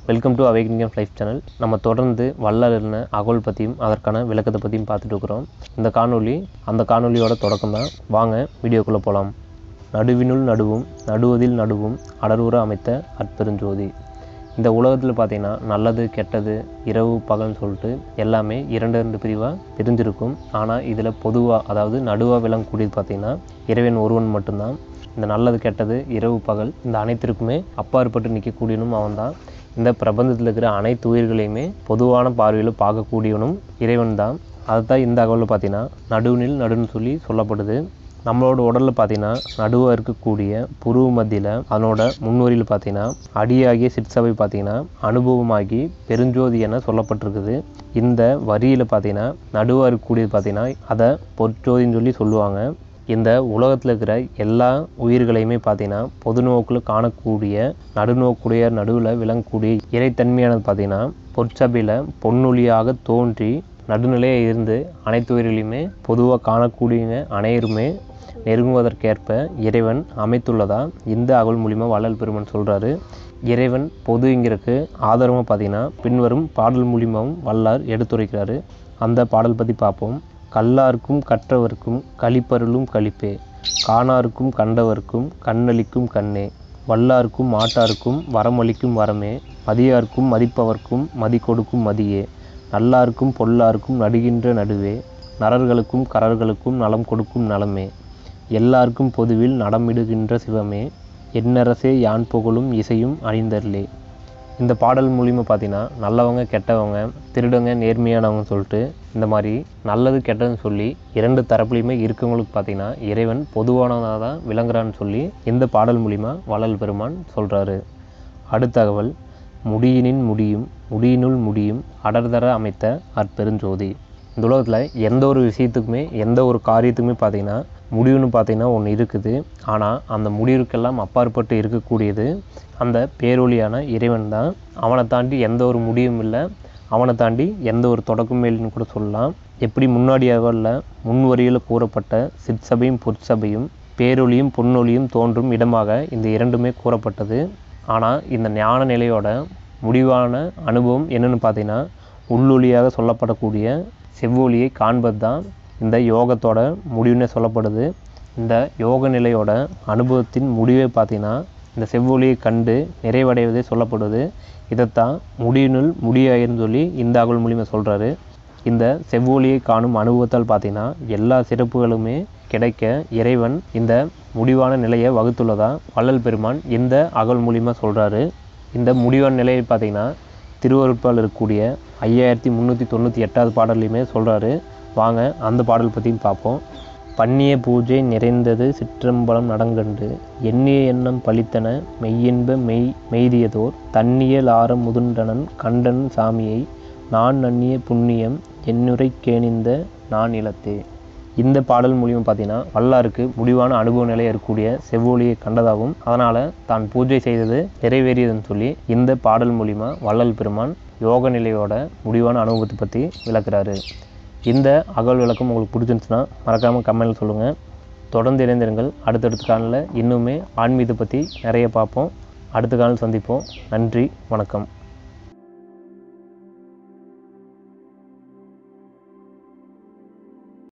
welcome to awaking of life channel நம்ம தொடர்ந்து வள்ளல் என்ன அகோல் பற்றியும் அதற்கான விளக்கத்தை பற்றியும் பார்த்துட்டு இருக்கிறோம் இந்த காணொளி அந்த காணொளியோட தொடக்கம் தான் வாங்க வீடியோக்குள்ளே போகலாம் நடுவினுள் நடுவும் நடுவதில் நடுவும் அடர்வுற அமைத்த அற்பெருஞ்சோதி இந்த உலகத்தில் பார்த்தீங்கன்னா நல்லது கெட்டது இரவு பகல்னு சொல்லிட்டு எல்லாமே இரண்டு ரெண்டு பிரிவாக பிரிஞ்சிருக்கும் ஆனால் இதில் பொதுவாக அதாவது நடுவாக விளங்கக்கூடியது பார்த்தீங்கன்னா இறைவன் ஒருவன் மட்டும்தான் இந்த நல்லது கெட்டது இரவு பகல் இந்த அனைத்திற்குமே அப்பாற்பட்டு நிற்கக்கூடியவனும் அவன்தான் இந்த பிரபஞ்சத்தில் இருக்கிற அனைத்து உயிர்களையுமே பொதுவான பார்வையில் பார்க்கக்கூடியவனும் இறைவன் தான் அதுதான் இந்த அகவலில் பார்த்தீங்கன்னா நடுவினில் நடுன்னு சொல்லி சொல்லப்படுது நம்மளோட உடலில் பார்த்தீங்கன்னா நடுவாக இருக்கக்கூடிய புருவ மத்தியில் அதனோட முன்வரியில் பார்த்தீங்கன்னா அடியாகிய சிற்சபை பார்த்தீங்கன்னா அனுபவமாகி பெருஞ்சோதி என சொல்லப்பட்டிருக்குது இந்த வரியில் பார்த்தீங்கன்னா நடுவாக இருக்கக்கூடியது பார்த்தீங்கன்னா அதை பொற்சோதின்னு சொல்லி சொல்லுவாங்க இந்த உலகத்தில் இருக்கிற எல்லா உயிர்களையுமே பார்த்தீங்கன்னா பொது நோக்கில் காணக்கூடிய நடுநோக்குடைய நடுவில் விளங்கக்கூடிய இறைத்தன்மையானது பார்த்தீங்கன்னா பொற்சபையில் பொன்னொழியாக தோன்றி நடுநிலையாக இருந்து அனைத்து உயிர்களையுமே பொதுவாக காணக்கூடியவங்க அனைவருமே நெருங்குவதற்கேற்ப இறைவன் அமைத்துள்ளதா இந்த அகல் மூலிமா வள்ளல் பெருமன் சொல்கிறாரு இறைவன் பொதுங்கிறதுக்கு ஆதாரமாக பார்த்தீங்கன்னா பின்வரும் பாடல் மூலியமாகவும் வல்லார் எடுத்துரைக்கிறாரு அந்த பாடல் பற்றி பார்ப்போம் கல்லார்க்கும் கற்றவர்க்கும் களிப்பருளும் களிப்பே காணார்க்கும் கண்டவர்க்கும் கண்ணளிக்கும் கண்ணே வல்லார்க்கும் மாட்டார்க்கும் வரமளிக்கும் வரமே மதியார்க்கும் மதிப்பவர்க்கும் மதி கொடுக்கும் மதியே நல்லார்க்கும் பொல்லார்க்கும் நடுகின்ற நடுவே நரர்களுக்கும் கரர்களுக்கும் நலம் கொடுக்கும் நலமே எல்லாருக்கும் பொதுவில் நடமிடுகின்ற சிவமே என்னரசே யான் புகழும் இசையும் அணிந்தர்லே இந்த பாடல் மூலிமா பார்த்தீங்கன்னா நல்லவங்க கெட்டவங்க திருடங்க நேர்மையானவங்க சொல்லிட்டு இந்த மாதிரி நல்லது கெட்டதுன்னு சொல்லி இரண்டு தரப்புலையுமே இருக்கவங்களுக்கு பார்த்தீங்கன்னா இறைவன் பொதுவானதாக தான் விளங்குறான்னு சொல்லி இந்த பாடல் மூலிமா வள்ளல் பெருமான் சொல்கிறாரு அடுத்த தகவல் முடியினின் முடியும் முடியினுள் முடியும் அடர்தர அமைத்த அற்பெருஞ்சோதி இந்த உலகத்தில் எந்த ஒரு விஷயத்துக்குமே எந்த ஒரு காரியத்துக்குமே பார்த்தீங்கன்னா முடிவுன்னு பார்த்தீங்கன்னா ஒன்று இருக்குது ஆனால் அந்த முடிவுக்கெல்லாம் அப்பாற்பட்டு இருக்கக்கூடியது அந்த பேரொழியான இறைவன் தான் அவனை தாண்டி எந்த ஒரு முடிவும் இல்லை அவனை தாண்டி எந்த ஒரு தொடக்கமே இல்லைன்னு கூட சொல்லலாம் எப்படி முன்னாடியாக இல்லை முன்வரியில் கூறப்பட்ட சிற்சபையும் பொற்சபையும் பேரொழியும் பொன்னொழியும் தோன்றும் இடமாக இந்த இரண்டுமே கூறப்பட்டது ஆனால் இந்த ஞான நிலையோட முடிவான அனுபவம் என்னென்னு பார்த்தீங்கன்னா உள்ளொளியாக சொல்லப்படக்கூடிய செவ்வொளியை காண்பது தான் இந்த யோகத்தோட முடிவுன்னே சொல்லப்படுது இந்த யோக நிலையோட அனுபவத்தின் முடிவே பார்த்தீங்கன்னா இந்த செவ்வொளியை கண்டு நிறைவடைவதே சொல்லப்படுது இதைத்தான் முடிவினுள் முடியாயின்னு சொல்லி இந்த அகல் மூலியமாக சொல்கிறாரு இந்த செவ்வொளியை காணும் அனுபவத்தால் பார்த்தீங்கன்னா எல்லா சிறப்புகளுமே கிடைக்க இறைவன் இந்த முடிவான நிலையை வகுத்துள்ளதா வள்ளல் பெருமான் இந்த அகல் மூலியமாக சொல்கிறாரு இந்த முடிவான நிலையை பார்த்தீங்கன்னா திருவருட்பால் இருக்கக்கூடிய ஐயாயிரத்தி முந்நூற்றி தொண்ணூற்றி எட்டாவது பாடல்லையுமே சொல்கிறாரு வாங்க அந்த பாடல் பற்றியும் பார்ப்போம் பண்ணிய பூஜை நிறைந்தது சிற்றம்பலம் நடங்கண்டு எண்ணிய எண்ணம் பழித்தன மெய்யென்ப மெய் மெய்தியதோர் தன்னியல் ஆரம் முதுண்டனன் கண்டன் சாமியை நான் நன்னிய புண்ணியம் என்னுரை கேணிந்த நான் இலத்தே இந்த பாடல் மூலியம் பார்த்தீங்கன்னா வல்லாருக்கு முடிவான அனுபவ நிலை இருக்கக்கூடிய செவ்வொழியை கண்டதாகவும் அதனால் தான் பூஜை செய்தது நிறைவேறியதுன்னு சொல்லி இந்த பாடல் மூலிமா வள்ளல் பெருமான் யோக நிலையோட முடிவான அனுபவத்தை பற்றி விளக்குறாரு இந்த அகல் விளக்கம் உங்களுக்கு பிடிச்சிருந்துச்சுன்னா மறக்காமல் கமெண்ட்டில் சொல்லுங்கள் தொடர்ந்து இணைந்திருங்கள் அடுத்தடுத்த காலில் இன்னுமே ஆன்மீகத்தை பற்றி நிறைய பார்ப்போம் அடுத்த காலம் சந்திப்போம் நன்றி வணக்கம்